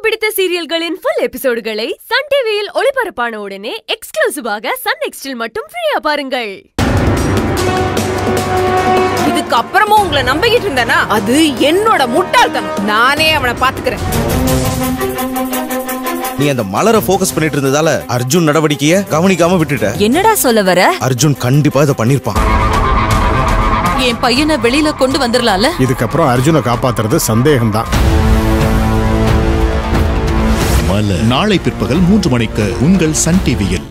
பிடித்த சீரியல்களின் full எபிசோடுகளை Sun டிவியில் ஒளிபரப்பான உடனே எக்ஸ்க்ளூசிவாக சன் நெக்ஸ்டில் மட்டும் ஃப்ரீயா பாருங்கள் இதுக்கு அப்புறமும் உங்களை நம்பிக்கிட்டு இருந்தேனா அது என்னோட முட்டாள்தனம் நானே அவனை பாத்துக்கிறேன் நீ அந்த மலரை ஃபோக்கஸ் பண்ணிட்டு இருந்ததால அர்ஜுன் நடவடிக்கைய கவனிக்காம விட்டுட்ட என்னடா சொல்ல வர அர்ஜுன் கண்டிப்பா இதை பண்ணிருப்பான் என் பையனை வெளியில கொண்டு வந்துடலாம்ல இதுக்கப்புறம் அர்ஜுனை காப்பாத்துறது சந்தேகம்தான் மலர் நாளை பிற்பகல் மூன்று மணிக்கு உங்கள் சன் டிவியில்